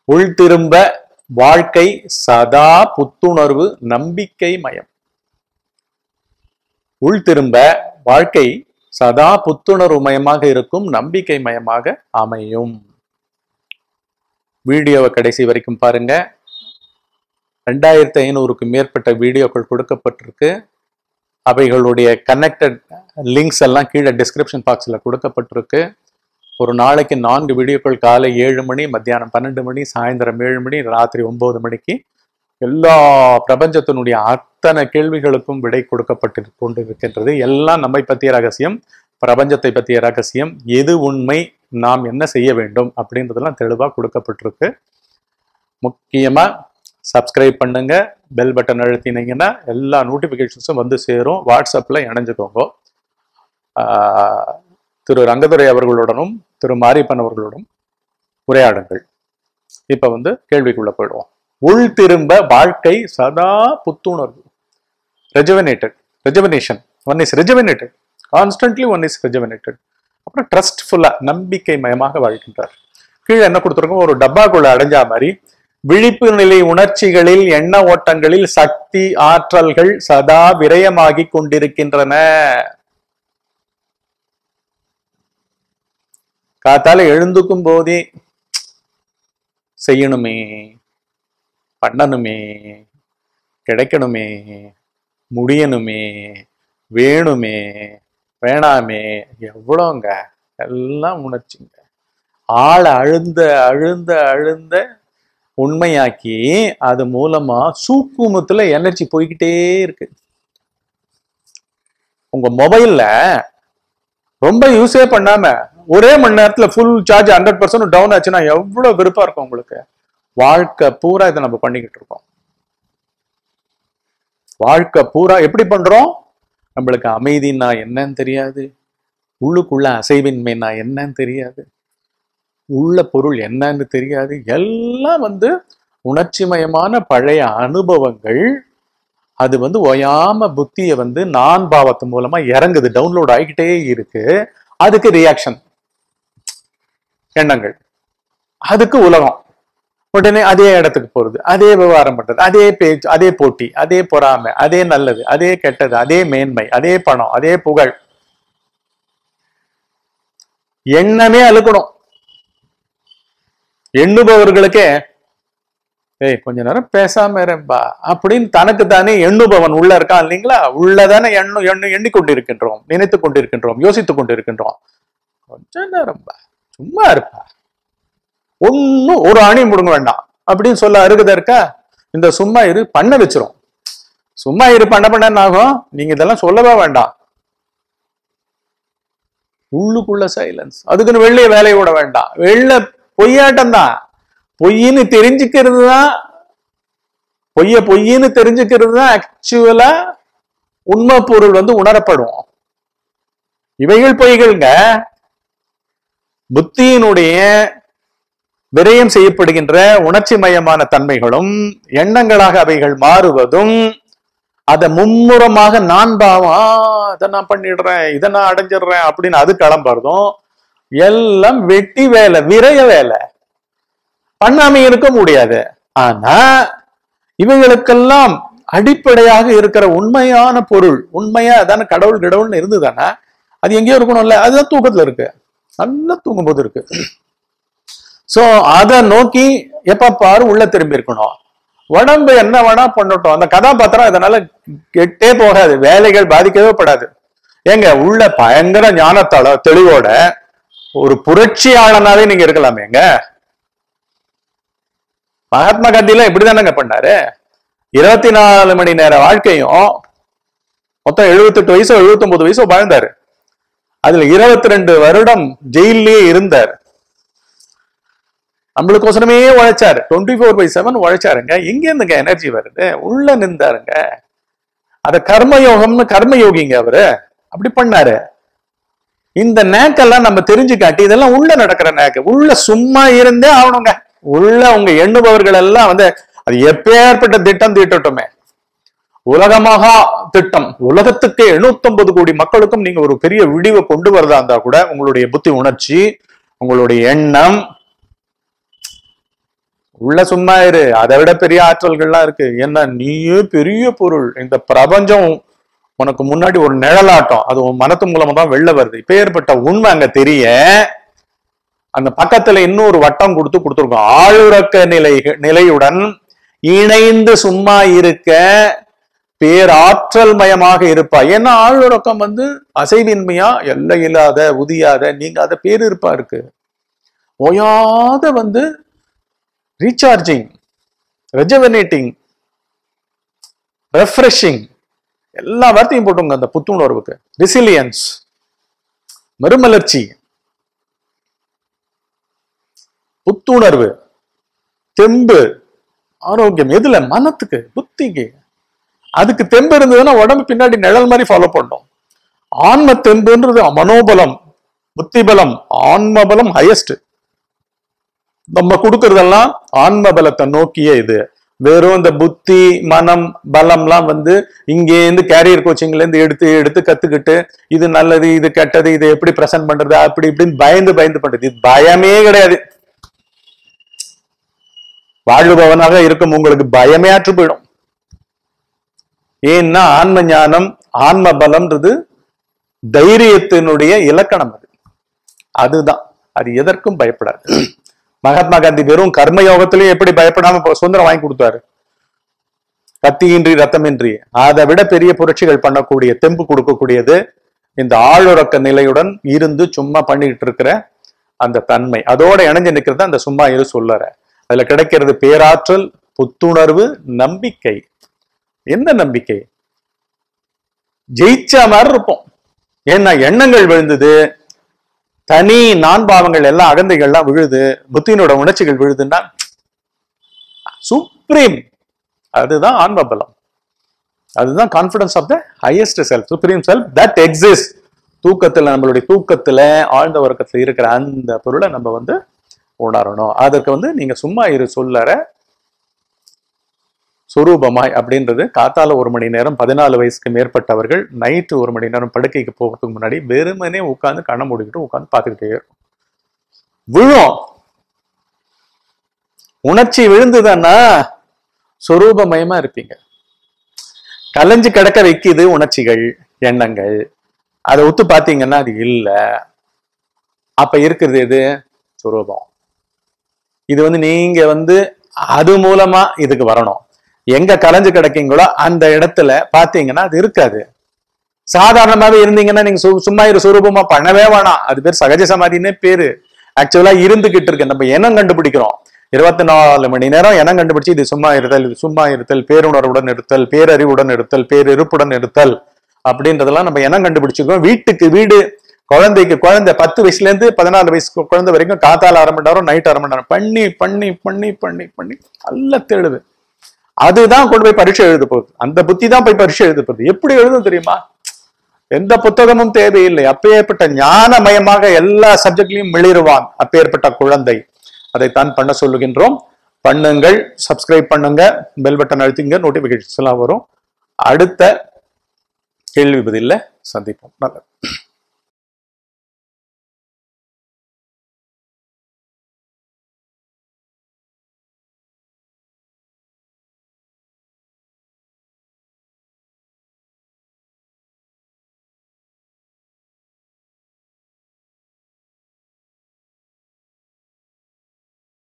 உள் திரும்ப வாழ்க்கை சதா புத்துணர்வு நம்பிக்கை மயம் உள் திரும்ப வாழ்க்கை சதா புத்துணர்வு மயமாக இருக்கும் நம்பிக்கை மயமாக அமையும் வீடியோவை கடைசி வரைக்கும் பாருங்க ரெண்டாயிரத்தி ஐநூறுக்கும் மேற்பட்ட வீடியோக்கள் கொடுக்கப்பட்டிருக்கு அவைகளுடைய கனெக்டட் லிங்க்ஸ் எல்லாம் கீழே டிஸ்கிரிப்ஷன் பாக்ஸில் கொடுக்கப்பட்டிருக்கு ஒரு நாளைக்கு நான்கு வீடியோக்கள் காலை ஏழு மணி மத்தியானம் பன்னெண்டு மணி சாயந்தரம் ஏழு மணி ராத்திரி ஒன்பது மணிக்கு எல்லா பிரபஞ்சத்தினுடைய அத்தனை கேள்விகளுக்கும் விடை கொடுக்கப்பட்டு கொண்டிருக்கின்றது எல்லாம் நம்மை பற்றிய ரகசியம் பிரபஞ்சத்தை பற்றிய ரகசியம் எது உண்மை நாம் என்ன செய்ய வேண்டும் அப்படின்றதெல்லாம் தெளிவாக கொடுக்கப்பட்டிருக்கு முக்கியமாக சப்ஸ்கிரைப் பண்ணுங்க பெல் பட்டன் அழுத்தினீங்கன்னா எல்லா நோட்டிஃபிகேஷன்ஸும் வந்து சேரும் வாட்ஸ்அப்பில் இணைஞ்சுக்கோங்க ஆஹ் திரு ரங்கதுரை அவர்களுடனும் திரு மாரியப்பன் அவர்களுடன் உரையாடுங்கள் இப்ப வந்து கேள்விக்குள்ள போயிடுவோம் உள் திரும்ப வாழ்க்கை சதா புத்துணர்வு rejuvenated rejuvenation one is rejuvenated constantly one is rejuvenated அப்புறம் ட்ரஸ்ட்ஃபுல்லா நம்பிக்கை மயமாக வாழ்கின்றார் கீழே என்ன கொடுத்துருக்கோம் ஒரு டப்பாக்குள்ள அடைஞ்சா மாதிரி விழிப்பு நிலை உணர்ச்சிகளில் எண்ண ஓட்டங்களில் சக்தி ஆற்றல்கள் சதா விரயமாகி கொண்டிருக்கின்றன காத்தால எழுந்துக்கும் போதே செய்யணுமே பண்ணணுமே கிடைக்கணுமே முடியணுமே வேணுமே வேணாமே எவ்வளோங்க எல்லாம் உணர்ச்சிங்க ஆளை அழுந்த அழுந்த அழுந்த உண்மையாக்கி அது மூலமா சூக்குமத்துல எனர்ஜி போய்கிட்டே இருக்கு உங்க மொபைல்ல ரொம்ப யூஸே பண்ணாம ஒரே மணி நேரத்துல full charge hundred percent down ஆச்சுன்னா எவ்வளவு விருப்பம் இருக்கும் உங்களுக்கு வாழ்க்கை பூரா இதை நம்ம பண்ணிக்கிட்டு இருக்கோம் வாழ்க்கை பூரா எப்படி பண்றோம் நம்மளுக்கு அமைதின்னா என்னன்னு தெரியாது உள்ளுக்குள்ள அசைவின்மைனா என்னன்னு தெரியாது உள்ள பொருள் என்னன்னு தெரியாது எல்லாம் வந்து உணர்ச்சிமயமான பழைய அனுபவங்கள் அது வந்து ஓயாம புத்திய வந்து நான் பாவத்து மூலமா இறங்குது டவுன்லோட் ஆகிக்கிட்டே இருக்கு அதுக்கு ரியாக்ஷன் எண்ணங்கள் அதுக்கு உலகம் உடனே அதே இடத்துக்கு போறது அதே விவகாரம் பண்றது அதே பேச்சு அதே போட்டி அதே பொறாமை அதே நல்லது அதே கெட்டது அதே மேன்மை அதே பணம் அதே புகழ் எண்ணமே அழுக்கணும் எண்ணுபவர்களுக்கே ஏய் கொஞ்ச நேரம் பேசாம இருப்பா அப்படின்னு தனக்கு தானே எண்ணுபவன் உள்ள இருக்கான் இல்லைங்களா உள்ளதானே எண்ணு எண்ணு எண்ணிக்கொண்டிருக்கின்றோம் நினைத்து கொண்டிருக்கின்றோம் யோசித்துக் கொண்டிருக்கின்றோம் கொஞ்ச நேரம் பா சும்மா இருப்பா ஒன்னும் ஒரு அணி முடுங்க வேண்டாம் அப்படின்னு சொல்ல அருகதை இருக்கா இந்த சும்மா இரு பண்ண வச்சிரும் சும்மா இரு பண்ண பண்ணன்னு ஆகும் நீங்க இதெல்லாம் சொல்லவே வேண்டாம் உள்ளுக்குள்ள சைலன்ஸ் அதுக்குன்னு வெளியே வேலையை விட வேண்டாம் வெளில பொய்யாட்டம் தான் பொய்ன்னு தெரிஞ்சுக்கிறது தான் பொய்ய பொய்ன்னு தெரிஞ்சுக்கிறது தான் ஆக்சுவலா உண்மை பொருள் வந்து உணரப்படும் இவைகள் பொய்கள்ங்க புத்தியினுடைய விரயம் செய்யப்படுகின்ற உணர்ச்சி மயமான தன்மைகளும் எண்ணங்களாக அவைகள் மாறுவதும் அதை மும்முரமாக நான் பாவம் "ஆ, இதை நான் பண்ணிடுறேன் இதை நான் அடைஞ்சிடுறேன் அப்படின்னு அது கிளம்புறதும் எல்லாம் வெட்டி வேலை விரைய வேலை பண்ணாம இருக்க முடியாது ஆனா இவைகளுக்கெல்லாம் அடிப்படையாக இருக்கிற உண்மையான பொருள் உண்மையா அதான கடவுள் கடவுள்னு இருந்துதானே அது எங்கேயோ இருக்கணும்ல அதுதான் தூக்கத்துல இருக்கு நல்லா தூங்கும்போது இருக்கு சோ அதை நோக்கி எப்ப பாரு உள்ள திரும்பி இருக்கணும் உடம்பு என்ன வேணா பண்ணட்டும் அந்த கதாபாத்திரம் இதனால கெட்டே போகாது வேலைகள் பாதிக்கவே படாது ஏங்க உள்ள பயங்கர ஞானத்தால தெளிவோட ஒரு புரட்சியாளனாவே நீங்க இருக்கலாமேங்க மகாத்மா காந்தி எல்லாம் இப்படிதானங்க பண்ணாரு இருபத்தி நாலு மணி நேர வாழ்க்கையும் மொத்தம் 78 வயசோ 79 வயசோ வாழ்ந்தாரு அதுல இருபத்தி ரெண்டு வருடம் ஜெயிலே இருந்தார் நம்மளுக்கோசரமே உழைச்சாரு டுவெண்ட்டி ஃபோர் பை செவன் உழைச்சாருங்க எங்க இருந்துங்க எனர்ஜி வருது உள்ள நின்றாருங்க அத கர்மயோகம்னு கர்மயோகிங்க அவரு அப்படி பண்ணாரு இந்த நேக்கெல்லாம் நம்ம தெரிஞ்சு காட்டி இதெல்லாம் உள்ள நடக்கிற நேக்கு உள்ள சும்மா இருந்தே ஆகணுங்க உள்ள உங்க எண்ணுபவர்கள் எல்லாம் வந்து அது எப்பேற்பட்ட திட்டம் தீட்டட்டுமே உலகமகா திட்டம் உலகத்துக்கு 750 கோடி மக்களுக்கும் நீங்க ஒரு பெரிய விடிவை கொண்டு வரதா இருந்தா கூட உங்களுடைய புத்தி உணர்ச்சி உங்களுடைய எண்ணம் உள்ள சும்மா இரு அதை விட பெரிய ஆற்றல்கள்லாம் இருக்கு ஏன்னா நீயே பெரிய பொருள் இந்த பிரபஞ்சம் உனக்கு முன்னாடி ஒரு நிழலாட்டம் அது உன் மனத்து மூலமா தான் வெளில வருது இப்ப ஏற்பட்ட உண்மை அங்க தெரிய அந்த பக்கத்துல இன்னொரு வட்டம் கொடுத்து கொடுத்துருக்கோம் ஆளுறக்க நிலை நிலையுடன் இணைந்து சும்மா இருக்க பேராற்றல் மயமாக இருப்பா ஏன்னா ஆளுறக்கம் வந்து அசைவின்மையா எல்லை இல்லாத உதியாத நீங்காத பேரிருப்பா இருக்கு ஓயாத வந்து ரீசார்ஜிங் ரெஜவனேட்டிங் ரெஃப்ரெஷிங் எல்லா வார்த்தையும் போட்டுங்க அந்த புத்துணர்வுக்கு ரெசிலியன்ஸ் மறுமலர்ச்சி புத்துணர்வு தெம்பு ஆரோக்கியம் எதுல மனத்துக்கு புத்திக்கு அதுக்கு தெம்பு இருந்ததுன்னா உடம்பு பின்னாடி நிழல் மாதிரி ஃபாலோ பண்ணும் ஆன்ம தெம்புன்றது மனோபலம் புத்தி பலம் ஆன்ம பலம் ஹையஸ்ட் நம்ம கொடுக்கறதெல்லாம் ஆன்ம பலத்தை நோக்கிய இது வெறும் இந்த புத்தி மனம் பலம்லாம் வந்து இங்கேருந்து கேரியர் கோச்சிங்ல இருந்து எடுத்து எடுத்து கத்துக்கிட்டு இது நல்லது இது கெட்டது இதை எப்படி பிரசன்ட் பண்றது அப்படி இப்படின்னு பயந்து பயந்து பண்றது இது பயமே கிடையாது வாழுபவனாக இருக்கும் உங்களுக்கு பயமே அற்று போயிடும் ஏன்னா ஆன்ம ஞானம் ஆன்ம பலம்ன்றது தைரியத்தினுடைய இலக்கணம் அது அதுதான் அது எதற்கும் பயப்படாது மகாத்மா காந்தி வெறும் கர்ம யோகத்திலயும் எப்படி பயப்படாம இப்ப சுதந்திரம் வாங்கி கொடுத்தாரு கத்தியின்றி ரத்தமின்றி அதை விட பெரிய புரட்சிகள் பண்ணக்கூடிய தெம்பு கொடுக்கக்கூடியது இந்த ஆளுறக்க நிலையுடன் இருந்து சும்மா பண்ணிக்கிட்டு இருக்கிற அந்த தன்மை அதோட இணைஞ்சு நிக்கிறது அந்த சும்மா இரு சொல்லற அதுல கிடைக்கிறது பேராற்றல் புத்துணர்வு நம்பிக்கை என்ன நம்பிக்கை ஜெயிச்ச மாதிரி இருப்போம் ஏன்னா எண்ணங்கள் விழுந்தது தனி நான் பாவங்கள் எல்லாம் அகந்தைகள்லாம் விழுது புத்தியினோட உணர்ச்சிகள் விழுதுன்னா சுப்ரீம் அதுதான் ஆன்ம பலம் அதுதான் confidence of the highest self supreme self that exist தூக்கத்துல நம்மளுடைய தூக்கத்துல ஆழ்ந்த உறக்கத்துல இருக்கிற அந்த பொருளை நம்ம வந்து உணரணும் அதற்கு வந்து நீங்க சும்மா இரு சொல்லற சொரூபமாய் அப்படின்றது காத்தால ஒரு மணி நேரம் பதினாலு வயசுக்கு மேற்பட்டவர்கள் நைட்டு ஒரு மணி நேரம் படுக்கைக்கு போகிறதுக்கு முன்னாடி வெறுமனே உட்காந்து கண்ணை மூடிக்கிட்டு உட்காந்து பார்த்துக்கிட்டே இருக்கும் விழும் உணர்ச்சி விழுந்துதான்னா சொரூபமயமா இருப்பீங்க கலைஞ்சு கிடக்க வைக்குது உணர்ச்சிகள் எண்ணங்கள் அதை ஒத்து பார்த்தீங்கன்னா அது இல்லை அப்ப இருக்கிறது எது சொரூபம் இது வந்து நீங்க வந்து அது மூலமா இதுக்கு வரணும் எங்க கலைஞ்சு கிடக்கீங்களோ அந்த இடத்துல பாத்தீங்கன்னா அது இருக்காது சாதாரணமாவே இருந்தீங்கன்னா நீங்க சு- சும்மா இரு சுரூபமா பண்ணவே வேணாம் அது பேர் சகஜ சமாதினே பேரு ஆக்சுவலா இருந்துகிட்டு இருக்கு நம்ம எண்ணம் கண்டுபிடிக்கிறோம் இருபத்தி நாலு மணி நேரம் எண்ணம் கண்டுபிடிச்சு இது சும்மா இருத்தல் இது சும்மா இருத்தல் பேருணர்வுடன் இருத்தல் பேரறிவுடன் இருத்தல் பேரிருப்புடன் இருத்தல் அப்படின்றதெல்லாம் நம்ம எண்ணம் கண்டுபிடிச்சிருக்கோம் வீட்டுக்கு வீடு குழந்தைக்கு குழந்தை பத்து வயசுல இருந்து பதினாலு வயசு கு- குழந்தை வரைக்கும் காத்தால அரை மணி நேரம் நைட் அரை மணி நேரம் பண்ணி பண்ணி பண்ணி பண்ணி பண்ணி நல்ல தெளிவு அதுதான் கொண்டு போய் பரீட்சை எழுத போகுது அந்த புத்தி தான் போய் பரீட்சை எழுத போகுது எப்படி எழுதும் தெரியுமா எந்த புத்தகமும் தேவையில்லை அப்பேற்பட்ட ஞானமயமாக எல்லா சப்ஜெக்ட்லயும் மிளிருவான் அப்பேற்பட்ட குழந்தை அதைத்தான் பண்ண சொல்லுகின்றோம் பண்ணுங்கள் சப்ஸ்கிரைப் பண்ணுங்க பெல் பட்டன் அழுத்திங்க நோட்டிபிகேஷன்ஸ் எல்லாம் வரும் அடுத்த கேள்வி பதில்ல சந்திப்போம் நல்லது